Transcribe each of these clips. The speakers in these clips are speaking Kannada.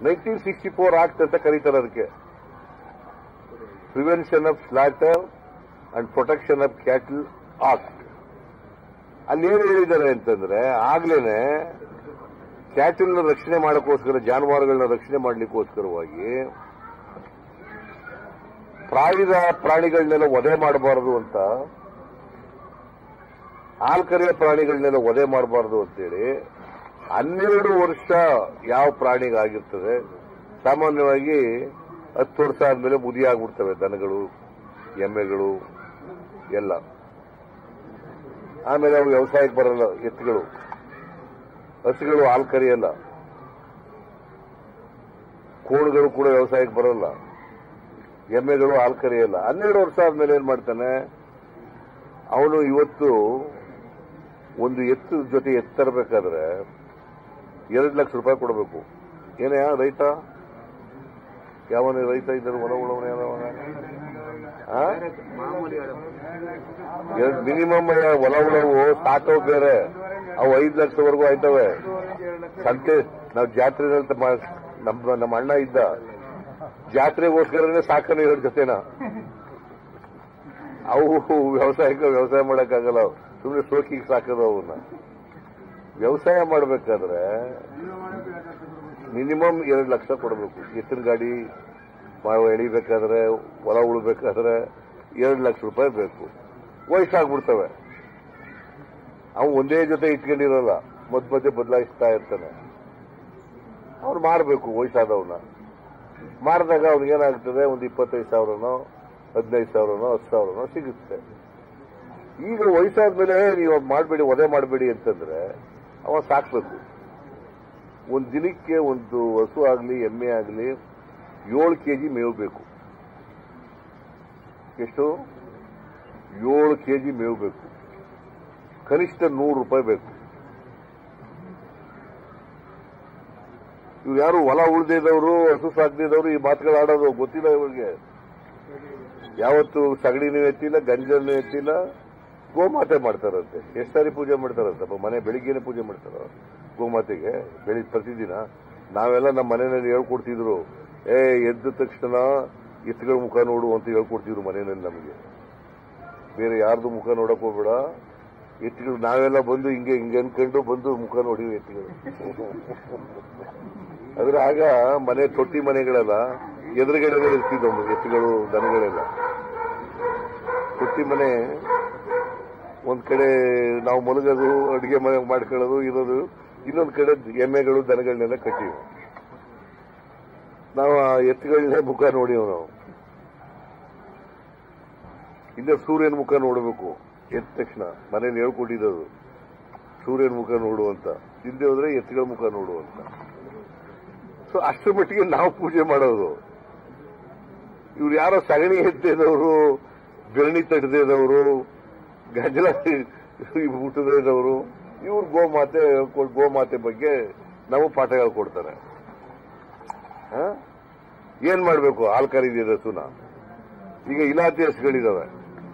ನೈನ್ಟೀನ್ ಸಿಕ್ಸ್ಟಿ ಫೋರ್ ಆಕ್ಟ್ ಅಂತ ಕರೀತಾರೆ ಅದಕ್ಕೆ prevention of slaughter and protection of cattle act ಅಲ್ಲಿ ಏನು ಹೇಳಿದ್ದಾರೆ ಅಂತಂದ್ರೆ ಆಗ್ಲೇನೆ ಕ್ಯಾಟಲ್ನ ರಕ್ಷಣೆ ಮಾಡೋಕ್ಕೋಸ್ಕರ ಜಾನುವಾರುಗಳನ್ನ ರಕ್ಷಣೆ ಮಾಡಲಿಕ್ಕೋಸ್ಕರವಾಗಿ ಪ್ರಾಣಿದ ಪ್ರಾಣಿಗಳನ್ನೆಲ್ಲ ವಧೆ ಮಾಡಬಾರದು ಅಂತ ಆಲ್ಕರಿಯ ಪ್ರಾಣಿಗಳನ್ನೆಲ್ಲ ವಧೆ ಮಾಡಬಾರದು ಅಂತೇಳಿ ಹನ್ನೆರಡು ವರ್ಷ ಯಾವ ಪ್ರಾಣಿಗಾಗಿರ್ತದೆ ಸಾಮಾನ್ಯವಾಗಿ ಹತ್ತು ವರ್ಷ ಆದ್ಮೇಲೆ ಮುದಿ ಆಗ್ಬಿಡ್ತವೆ ದನಗಳು ಎಮ್ಮೆಗಳು ಎಲ್ಲ ಆಮೇಲೆ ಅವು ವ್ಯವಸಾಯಕ್ಕೆ ಬರಲ್ಲ ಎತ್ತುಗಳು ಹಸುಗಳು ಹಾಲು ಕರಿಯಲ್ಲ ಕೋಳುಗಳು ಕೂಡ ವ್ಯವಸಾಯಕ್ಕೆ ಬರಲ್ಲ ಎಮ್ಮೆಗಳು ಹಾಲು ಕರಿಯಲ್ಲ ಹನ್ನೆರಡು ವರ್ಷ ಆದ್ಮೇಲೆ ಏನ್ ಮಾಡ್ತಾನೆ ಅವನು ಇವತ್ತು ಒಂದು ಎತ್ತು ಜೊತೆ ಎತ್ತು ತರಬೇಕಾದ್ರೆ ಎರಡು ಲಕ್ಷ ರೂಪಾಯಿ ಕೊಡಬೇಕು ಏನೇ ರೈತ ಯಾವನೇ ರೈತ ಇದ್ದಾರೆ ಹೊಲ ಉಳವನೆ ಎರಡು ಮಿನಿಮಮ್ ಹೊಲ ಉಳವು ಸಾಕೋ ಬೇರೆ ಅವು ಐದು ಲಕ್ಷವರೆಗೂ ಆಯ್ತವೆ ಸಂತೆ ನಾವು ಜಾತ್ರೆದಲ್ಲಿ ತಮ್ಮ- ನಮ್ಮ ನಮ್ಮ ಅಣ್ಣ ಇದ್ದ ಜಾತ್ರೆಗೋಸ್ಕರನೇ ಸಾಕನೆ ಎರಡು ಜೊತೆನ ಅವು ವ್ಯವಸಾಯಕ್ಕೆ ವ್ಯವಸಾಯ ಮಾಡಕ್ಕಾಗಲ್ಲ ಸುಮ್ಮನೆ ಸೋಕಿಗೆ ಸಾಕೋದು ಅವನ್ನ ವ್ಯವಸಾಯ ಮಾಡಬೇಕಾದ್ರೆ ಮಿನಿಮಮ್ ಎರಡು ಲಕ್ಷ ಕೊಡಬೇಕು ಎತ್ತಿನ ಗಾಡಿ ಮಾವು ಎಳಿಬೇಕಾದ್ರೆ ಹೊಲ ಉಳ್ಬೇಕಾದ್ರೆ ಎರಡು ಲಕ್ಷ ರೂಪಾಯಿ ಬೇಕು ವಯಸ್ಸಾಗ್ಬಿಡ್ತವೆ ಅವು ಒಂದೇ ಜೊತೆ ಇಟ್ಕೊಂಡಿರಲ್ಲ ಮಧ್ಯ ಮಧ್ಯೆ ಬದಲಾಯಿಸ್ತಾ ಇರ್ತಾನೆ ಅವ್ರು ಮಾರಬೇಕು ವಯಸ್ಸಾದವನ್ನ ಮಾರಿದಾಗ ಅವ್ನಿಗೇನಾಗ್ತದೆ ಒಂದು ಇಪ್ಪತ್ತೈದು ಸಾವಿರನೋ ಹದಿನೈದು ಸಾವಿರನೋ ಹತ್ತು ಸಾವಿರನೋ ಸಿಗುತ್ತೆ ಈಗ ವಯಸ್ಸಾದ್ಮೇಲೆ ನೀವು ಮಾಡಬೇಡಿ ವಧೆ ಮಾಡಬೇಡಿ ಅಂತಂದ್ರೆ ಅವ ಸಾಕ್ಬೇಕು ಒಂದು ದಿನಕ್ಕೆ ಒಂದು ಹಸು ಆಗಲಿ ಎಮ್ಮೆ ಆಗಲಿ ಏಳು ಕೆ ಜಿ ಮೇವು ಬೇಕು ಎಷ್ಟು ಏಳು ಕೆ ಜಿ ಮೇವು ಬೇಕು ಕನಿಷ್ಠ ನೂರು ರೂಪಾಯಿ ಬೇಕು ಇವ್ರು ಯಾರು ಹೊಲ ಉಳ್ದಿದ್ದವರು ಹಸು ಸಾಕ್ದಿದ್ದವರು ಈ ಮಾತುಗಳು ಆಡೋದು ಗೊತ್ತಿಲ್ಲ ಇವ್ರಿಗೆ ಯಾವತ್ತು ಸಗಣಿನೂ ಎತ್ತಿಲ್ಲ ಗಂಜನ್ನು ಎತ್ತಿಲ್ಲ ಗೋಮಾತೆ ಮಾಡ್ತಾರಂತೆ ಎಷ್ಟು ಸಾರಿ ಪೂಜೆ ಮಾಡ್ತಾರಂತಪ್ಪ ಮನೆ ಬೆಳಿಗ್ಗೆನೆ ಪೂಜೆ ಮಾಡ್ತಾರ ಗೋಮಾತೆಗೆ ಬೆಳಿಗ್ಗೆ ಪ್ರತಿದಿನ ನಾವೆಲ್ಲ ನಮ್ಮ ಮನೆಯಲ್ಲಿ ಹೇಳ್ಕೊಡ್ತಿದ್ರು ಏ ಎದ್ದ ತಕ್ಷಣ ಎತ್ತುಗಳ ಮುಖ ನೋಡು ಅಂತ ಹೇಳ್ಕೊಡ್ತಿದ್ರು ಮನೆಯಲ್ಲಿ ನಮಗೆ ಬೇರೆ ಯಾರ್ದು ಮುಖ ನೋಡಕ್ ಹೋಗ್ಬೇಡ ಎತ್ತುಗಳು ನಾವೆಲ್ಲ ಬಂದು ಹಿಂಗೆ ಹಿಂಗೆ ಅನ್ಕೊಂಡು ಬಂದು ಮುಖ ನೋಡಿವಿ ಎತ್ತುಗಳು ಆದ್ರೆ ಆಗ ಮನೆ ತೊಟ್ಟಿ ಮನೆಗಳೆಲ್ಲ ಎದುರುಗಡೆ ಇರ್ತಿದ್ದವು ಎತ್ತುಗಳು ದನಗಳೆಲ್ಲ ತೊಟ್ಟಿ ಮನೆ ಒಂದ್ ಕಡೆ ನಾವು ಮಲಗೋದು ಅಡುಗೆ ಮನೆ ಮಾಡ್ಕೊಳ್ಳೋದು ಇರೋದು ಇನ್ನೊಂದ್ ಕಡೆ ಎಮ್ಮೆಗಳು ದನಗಳನ್ನೆಲ್ಲ ಕಟ್ಟಿವಿ ನಾವು ಆ ಎತ್ತುಗಳನ್ನೇ ಮುಖ ನೋಡಿವು ನಾವು ಇಲ್ಲೇ ಸೂರ್ಯನ ಮುಖ ನೋಡಬೇಕು ಎದ್ದ ತಕ್ಷಣ ಮನೇಲಿ ಹೇಳ್ಕೊಟ್ಟಿದ್ದು ಸೂರ್ಯನ ಮುಖ ನೋಡು ಅಂತ ಹಿಂದೆ ಹೋದ್ರೆ ಎತ್ತುಗಳ ಮುಖ ನೋಡು ಅಂತ ಸೊ ಅಷ್ಟರ ಮಟ್ಟಿಗೆ ನಾವು ಪೂಜೆ ಮಾಡೋದು ಇವ್ರು ಯಾರೋ ಸಗಣಿ ಎತ್ತಿದವರು ಬೆರಣಿ ತಡೆದಿದ್ದವರು ಗಂಜಲ ಊಟದವರು ಇವ್ರು ಗೋಮಾತೆ ಗೋಮಾತೆ ಬಗ್ಗೆ ನಾವು ಪಾಠಗಳು ಕೊಡ್ತಾರೆ ಹ? ಏನ್ ಮಾಡ್ಬೇಕು ಹಾಲು ಕರೀದಿದೆ ಸುನ ಈಗ ಇಲಾತಿ ಹಸುಗಳಿದಾವೆ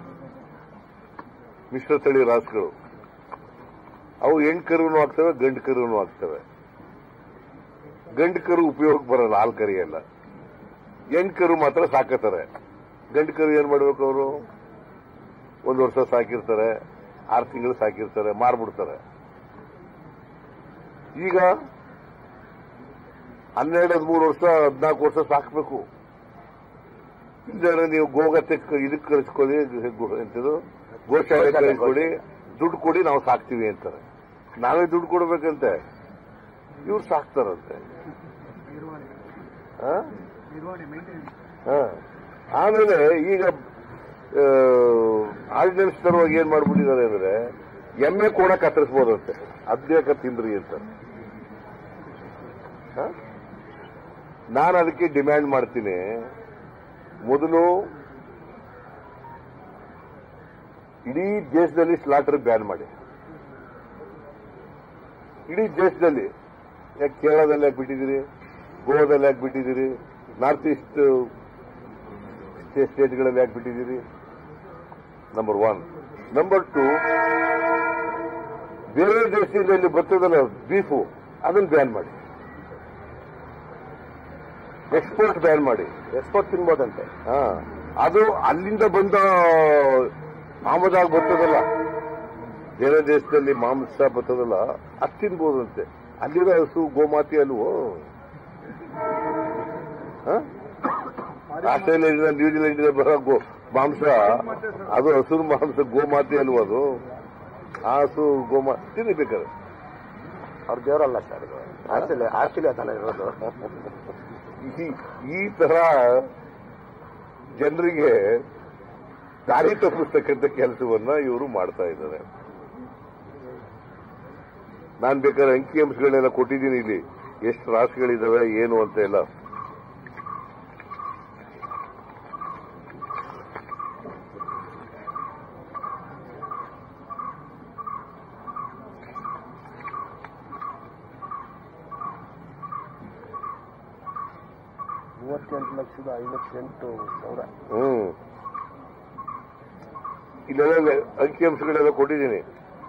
ಮಿಶ್ರ ತಳಿ ರಾಸುಗಳು ಅವು ಹೆಣ್ ಕರುನು ಆಗ್ತವೆ ಗಂಡು ಕರುನು ಆಗ್ತವೆ ಗಂಡು ಕರು ಉಪಯೋಗ ಬರಲ್ಲ ಹಾಲು ಕರಿಯಲ್ಲ ಹೆಣ್ ಕರು ಮಾತ್ರ ಸಾಕತಾರೆ ಗಂಡು ಕರು ಏನ್ ಮಾಡ್ಬೇಕು ಅವರು ಒಂದು ವರ್ಷ ಸಾಕಿರ್ತಾರೆ ಆರು ತಿಂಗಳು ಸಾಕಿರ್ತಾರೆ ಮಾರ್ಬಿಡ್ತಾರೆ ಈಗ ಹನ್ನೆರಡು ಹದಿಮೂರು ವರ್ಷ ಹದಿನಾಲ್ಕು ವರ್ಷ ಸಾಕಬೇಕು ಇಲ್ಲಾಂದ್ರೆ ನೀವು ಗೋಗತ್ತೆ ಇದಕ್ಕೆ ಕಳಿಸ್ಕೊಳ್ಳಿ ಗೋ- ಎಂತದು ಗೋಶಾಲೆ ಕಳಿಸ್ಕೊಡಿ ದುಡ್ಡು ಕೊಡಿ ನಾವು ಸಾಕ್ತೀವಿ ಅಂತಾರೆ ನಾವೇ ದುಡ್ಡು ಕೊಡ್ಬೇಕಂತೆ ಇವ್ರು ಸಾಕ್ತಾರಂತೆ ಆ? ಆ. ಆಮೇಲೆ ಈಗ ಆರ್ಡಿನೆನ್ಸ್ ತರುವಾಗ ಏನ್ ಮಾಡ್ಬಿಟ್ಟಿದ್ದಾರೆ ಅಂದ್ರೆ ಎಮ್ಮೆ ಕೂಡ ಕತ್ತರಿಸ್ಬೋದಂತೆ ಅದ್ಯಾಕ ತಿಂದ್ರಿ ಅಂತ ಆ? ನಾನು ಅದಕ್ಕೆ ಡಿಮ್ಯಾಂಡ್ ಮಾಡ್ತೀನಿ ಮೊದಲು ಇಡೀ ದೇಶದಲ್ಲಿ ಸ್ಲಾಟರ್ ಬ್ಯಾನ್ ಮಾಡಿ ಇಡೀ ದೇಶದಲ್ಲಿ ಯಾಕೆ ಕೇರಳದಲ್ಲಿ ಯಾಕೆ ಬಿಟ್ಟಿದ್ದೀರಿ ಗೋವಾದಲ್ಲಿ ಯಾಕೆ ಬಿಟ್ಟಿದ್ದೀರಿ ನಾರ್ತ್ ಈಸ್ಟ್ ಸ್ಟೇಟ್ಗಳಲ್ಲಿ ಯಾಕೆ ಬಿಟ್ಟಿದ್ದೀರಿ ನಂಬರ್ ಒನ್ ನಂಬರ್ ಟು ಬೇರೆ ದೇಶದಿಂದ ಇಲ್ಲಿ ಬರ್ತದಲ್ಲ ಬೀಫು ಅದನ್ನು ಬ್ಯಾನ್ ಮಾಡಿ ಎಕ್ಸ್ಪೋರ್ಟ್ ಬ್ಯಾನ್ ಮಾಡಿ ಎಕ್ಸ್ಪೋರ್ಟ್ ತಿನ್ಬೋದಂತೆ ಹಾ ಅದು ಅಲ್ಲಿಂದ ಬಂದ ಆಮದಾಗಿ ಬರ್ತದಲ್ಲ ಬೇರೆ ದೇಶದಲ್ಲಿ ಮಾಂಸ ಬರ್ತದಲ್ಲ ಅದು ತಿನ್ಬೋದಂತೆ ಅಲ್ಲಿರೋ ಹಸು ಗೋಮಾತೆ ಅಲ್ವೋ ಹ? ಆಸ್ಟ್ರೇಲಿಯಾದಿಂದ ನ್ಯೂಜಿಲೆಂಡಿಂದ ಬರೋ ಗೋ ಮಾಂಸ ಅದು ಹಸುರು ಮಾಂಸ ಗೋಮಾತೆ ಅಲ್ವೋ ಅದು ಆ ಹಸು ಗೋಮಾ ತಿನ್ನಬೇಕಾದ್ರೆ ಅವ್ರ ದೇವರಲ್ಲ ಸರ್ ಇದು ಆಸ್ಟ್ರೇಲಿಯಾ ಆಸ್ಟ್ರೇಲಿಯಾ ತಾನೇ ಇರೋದು ಈ ಈ ತರ ಜನರಿಗೆ ದಾರಿ ತಪ್ಪಿಸ್ತಕ್ಕಂಥ ಕೆಲಸವನ್ನ ಇವರು ಮಾಡ್ತಾ ಇದ್ದಾರೆ ನಾನ್ ಬೇಕಾದ್ರೆ ಅಂಕಿ ಅಂಶಗಳನ್ನೆಲ್ಲ ಕೊಟ್ಟಿದ್ದೀನಿ ಇಲ್ಲಿ ಎಷ್ಟು ರಾಶಿಗಳಿದಾವೆ ಏನು ಅಂತ ಎಲ್ಲ ಮೂವತ್ತೆಂಟು ಲಕ್ಷದ ಐವತ್ತೆಂಟು ಸಾವಿರ ಹ್ಮ್ ಇಲ್ಲೆಲ್ಲ ಅಂಕಿ ಅಂಶಗಳೆಲ್ಲ ಕೊಟ್ಟಿದ್ದೀನಿ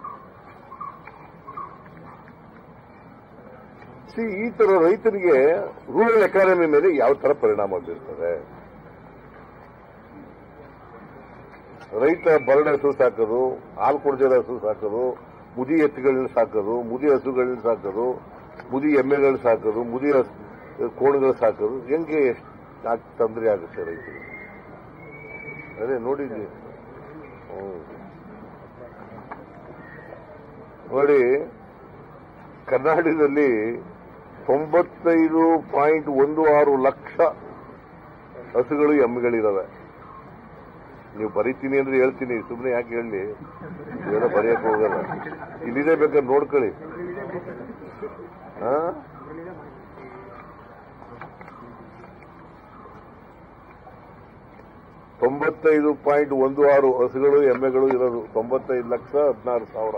ಸಿ ಈ ತರ ರೈತನಿಗೆ ರೂರಲ್ ಎಕಾನಮಿ ಮೇಲೆ ಯಾವ ತರ ಪರಿಣಾಮ ಬೀರ್ತದೆ ರೈತ ಬರಡ ಹಸು ಸಾಕೋದು ಹಾಲು ಕುಡ್ದಿರೋ ಹಸು ಸಾಕೋದು ಮುದಿ ಎತ್ತುಗಳನ್ನ ಸಾಕೋದು ಮುದಿ ಹಸುಗಳನ್ನ ಸಾಕೋದು ಮುದಿ ಎಮ್ಮೆಗಳನ್ನ ಸಾಕೋದು ಮುದಿ ಹಸ್- ಕೋಣಗಳು ಸಾಕೋದು ಹೆಂಗೆ ಎಷ್ಟು ತೊಂದರೆ ಆಗುತ್ತೆ ರೈತರಿಗೆ ಅದೇ ನೋಡಿದ್ವಿ ಹ್ಮ್. ನೋಡಿ ಕರ್ನಾಟಕದಲ್ಲಿ ತೊಂಬತ್ತೈದು ಪಾಯಿಂಟ್ ಒಂದು ಆರು ಲಕ್ಷ ಹಸುಗಳು ಎಮ್ಮೆಗಳಿದಾವೆ ನೀವು ಬರೀತೀನಿ ಅಂದ್ರೆ ಹೇಳ್ತೀನಿ ಸುಮ್ಮನೆ ಯಾಕೆ ಹೇಳಿ ಇವೆಲ್ಲ ಬರೆಯಕ್ಕೆ ಹೋಗಲ್ಲ ಇಲ್ಲಿದೆ ಬೇಕಾದ್ರೆ ನೋಡ್ಕೊಳ್ಳಿ ಹಾ ತೊಂಬತ್ತೈದು ಪಾಯಿಂಟ್ ಒಂದು ಆರು ಹಸುಗಳು ಎಮ್ಮೆಗಳು ಇರೋದು ತೊಂಬತ್ತೈದು ಲಕ್ಷ ಹದಿನಾರು ಸಾವಿರ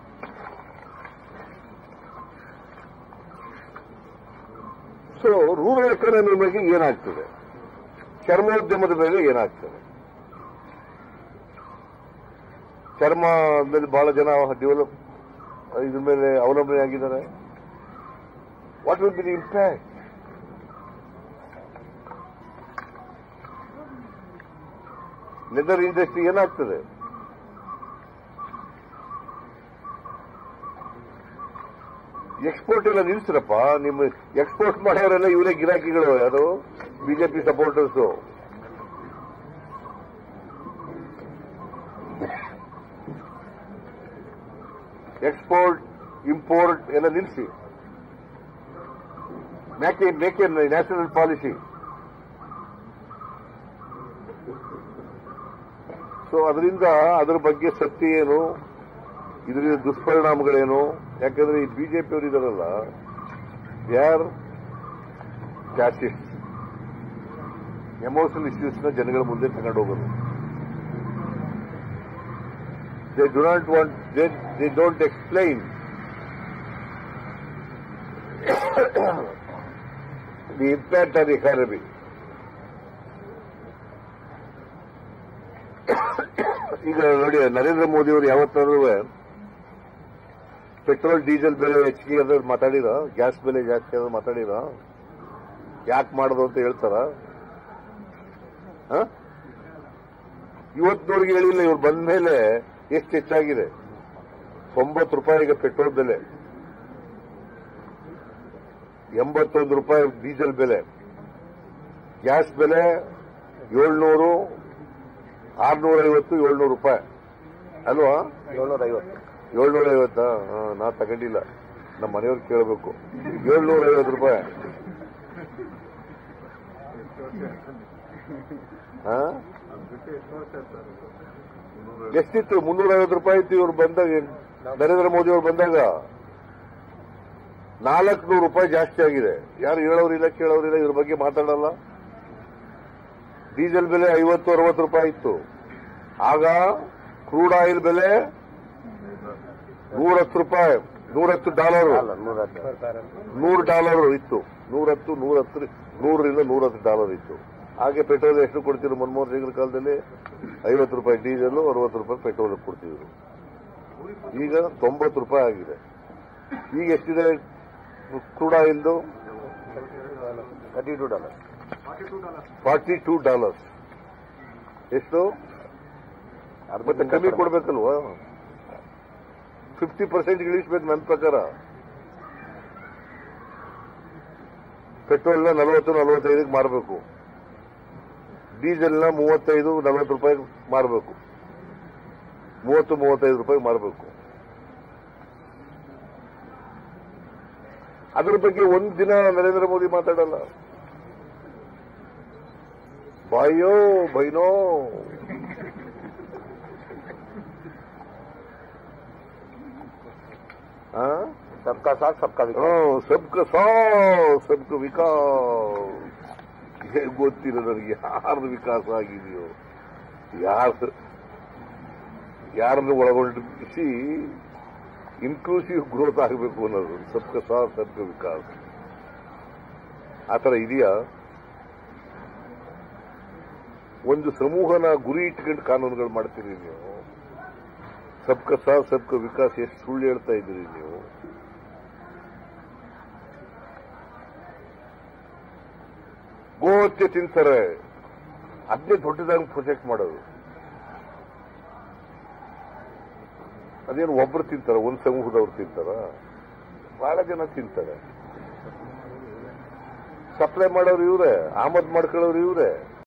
ಸೊ ರೂರಲ್ ಎಕಾನಮಿ ಬಗ್ಗೆ ಏನಾಗ್ತದೆ ಚರ್ಮೋದ್ಯಮದ ಮೇಲೆ ಏನಾಗ್ತದೆ ಚರ್ಮ ಮೇಲೆ ಬಹಳ ಜನ ಡೆವಲಪ್ ಇದ್ರ ಮೇಲೆ ಅವಲಂಬನೆ ಆಗಿದ್ದಾರೆ what will be the impact leather industry ಏನಾಗ್ತದೆ ಎಕ್ಸ್ಪೋರ್ಟ್ ಎಲ್ಲ ನಿಲ್ಸ್ರಪ್ಪ ನಿಮ್ಮ ಎಕ್ಸ್ಪೋರ್ಟ್ ಮಾಡೋರೆಲ್ಲ ಇವರೇ ಗಿರಾಕಿಗಳು ಯಾರು ಬಿಜೆಪಿ ಸಪೋರ್ಟರ್ಸು ಎಕ್ಸ್ಪೋರ್ಟ್ ಇಂಪೋರ್ಟ್ ಎಲ್ಲ ನಿಲ್ಲಿಸಿ make make a national policy so ಅದರಿಂದ ಅದರ ಬಗ್ಗೆ ಸತ್ಯ ಏನು ಇದರಿಂದ ದುಷ್ಪರಿಣಾಮಗಳೇನು ಯಾಕಂದ್ರೆ ಈ ಬಿಜೆಪಿ ಅವರು ಇದಾರಲ್ಲ ಯಾರ್ ಫ್ಯಾಸಿಸ್ಟ್ ಎಮೋಷನಲ್ ಇಶ್ಯೂಸ್ ನ ಜನಗಳ ಮುಂದೆ ತಗೊಂಡು ಹೋಗೋದು they do not want they they don't explain the impact on economy ಈಗ ನೋಡಿ ನರೇಂದ್ರ ಮೋದಿ ಅವರು ಯಾವತ್ತಾದ್ರೂ ಪೆಟ್ರೋಲ್ ಡೀಸೆಲ್ ಬೆಲೆ ಹೆಚ್ಚಿಗೆ ಅದ್ರ ಮಾತಾಡಿರ ಗ್ಯಾಸ್ ಬೆಲೆ ಜಾಸ್ತಿ ಆದ್ರೆ ಮಾತಾಡಿರ ಯಾಕೆ ಮಾಡೋದು ಅಂತ ಹೇಳ್ತಾರ ಇವತ್ತಿನವ್ರಿಗೆ ಹೇಳಿಲ್ಲ ಇವ್ರು ಬಂದ ಮೇಲೆ ಎಷ್ಟು ಹೆಚ್ಚಾಗಿದೆ ತೊಂಬತ್ತು ರೂಪಾಯಿಗೆ ಪೆಟ್ರೋಲ್ ಬೆಲೆ ಎಂಬತ್ತೊಂದು ರೂಪಾಯಿ ಡೀಸೆಲ್ ಬೆಲೆ ಗ್ಯಾಸ್ ಬೆಲೆ ಏಳ್ನೂರು ಆರ್ನೂರ ಐವತ್ತು ಏಳ್ನೂರು ರೂಪಾಯಿ ಅಲ್ವಾ ಏಳ್ನೂರ ಐವತ್ತು ಏಳ್ನೂರ ಐವತ್ತಾ ಹಾ, ನಾ ತಗೊಂಡಿಲ್ಲ ನಮ್ಮ ಮನೆಯವ್ರು ಕೇಳಬೇಕು ಏಳ್ನೂರ ಐವತ್ತು ರೂಪಾಯಿ ಹಾ? ಎಷ್ಟಿತ್ತು ಮುನ್ನೂರ ಐವತ್ತು ರೂಪಾಯಿ ಇತ್ತು ಇವ್ರು ಬಂದಾಗ ನರೇಂದ್ರ ಮೋದಿ ಅವರು ಬಂದಾಗ ನಾಲ್ಕುನೂರು ರೂಪಾಯಿ ಜಾಸ್ತಿ ಆಗಿದೆ ಯಾರು ಹೇಳೋರಿಲ್ಲ ಕೇಳೋರಿಲ್ಲ ಇದ್ರ ಬಗ್ಗೆ ಮಾತಾಡಲ್ಲ ಡೀಸೆಲ್ ಬೆಲೆ ಐವತ್ತು ಅರವತ್ತು ರೂಪಾಯಿ ಇತ್ತು ಆಗ ಕ್ರೂಡ್ ಆಯಿಲ್ ಬೆಲೆ ನೂರತ್ತು ರೂಪಾಯಿ ನೂರತ್ತು ಡಾಲರು ಅಲ್ಲ ನೂರ ಹತ್ತು ನೂರು ಡಾಲರ್ ಇತ್ತು ನೂರತ್ತು ನೂರತ್ತು ನೂರರಿಂದ ನೂರತ್ತು ಡಾಲರ್ ಇತ್ತು ಹಾಗೆ ಪೆಟ್ರೋಲ್ ಎಷ್ಟು ಕೊಡ್ತಿದ್ರು ಮನಮೋಹನ್ ಸಿಂಗ್ರ ಕಾಲದಲ್ಲಿ ಐವತ್ತು ರೂಪಾಯಿ ಡೀಸೆಲ್ ಅರವತ್ತು ರೂಪಾಯಿ ಪೆಟ್ರೋಲ್ ಕೊಡ್ತಿದ್ರು ಈಗ ತೊಂಬತ್ತು ರೂಪಾಯಿ ಆಗಿದೆ ಈಗ ಎಷ್ಟಿದೆ ಕ್ರೂಡ್ ಆಯಿಲ್ದು thirty two dollar forty two dollars ಎಷ್ಟು ಮತ್ತೆ ಕಮ್ಮಿ ಕೊಡ್ಬೇಕಲ್ವಾ ಫಿಫ್ಟಿ ಪರ್ಸೆಂಟ್ ಇಳಿಸ್ಬೇಕು ನನ್ನ ಪ್ರಕಾರ ಪೆಟ್ರೋಲ್ನ ನಲವತ್ತು ನಲವತ್ತೈದಕ್ಕೆ ಮಾರಬೇಕು ಡೀಸೆಲ್ನ ಮೂವತ್ತೈದು ನಲವತ್ತು ರೂಪಾಯಿ ಮಾರಬೇಕು ಮೂವತ್ತು ಮೂವತ್ತೈದು ರೂಪಾಯಿ ಮಾರಬೇಕು ಅದ್ರ ಬಗ್ಗೆ ಒಂದ್ ದಿನ ನರೇಂದ್ರ ಮೋದಿ ಮಾತಾಡಲ್ಲ ಬಾಯೋ ಬೈನೋ ಆ? ಸಬ್ಕಾ ಸಾಥ್ ಸಬ್ಕಾ ವಿಕಾಸ್ ಹ್ಮ್, ಸಬ್ಕ ಸಾ ಸಬ್ಕ ವಿಕಾಸ್ ಏನ್ ಗೊತ್ತಿಲ್ಲ ನನಗೆ ಯಾರ್ದು ವಿಕಾಸ ಆಗಿದೆಯೋ ಯಾರ್ದು ಯಾರನ್ನು ಒಳಗೊಂಡಿಸಿ ಇನ್ಕ್ಲೂಸಿವ್ ಗ್ರೋತ್ ಆಗಬೇಕು ಅನ್ನೋದು ಸಬ್ಕ ಸಾ ಸಬ್ಕ ವಿಕಾಸ್ ಆ ಥರ ಇದೆಯಾ ಒಂದು ಸಮೂಹನ ಗುರಿ ಇಟ್ಕೊಂಡು ಕಾನೂನುಗಳು ಮಾಡ್ತೀರಿ ನೀವು ಸಬ್ಕ ಸಾ ಸಬ್ಕ ವಿಕಾಸ್ ಎಷ್ಟು ಸುಳ್ಳು ಹೇಳ್ತಾ ಇದ್ದೀರಿ ನೀವು ಗೋಹತ್ಯೆ ತಿಂತಾರೆ ಅದನ್ನೇ ದೊಡ್ಡದಾಗಿ ಪ್ರೊಜೆಕ್ಟ್ ಮಾಡೋದು ಅದೇನು ಒಬ್ರು ತಿಂತಾರ ಒಂದ್ ಸಮೂಹದವ್ರು ತಿಂತಾರ ಬಹಳ ಜನ ತಿಂತಾರೆ ಸಪ್ಲೈ ಮಾಡೋರು ಇವ್ರೆ ಆಮದ್ ಮಾಡ್ಕೊಳ್ಳೋರು ಇವ್ರೆ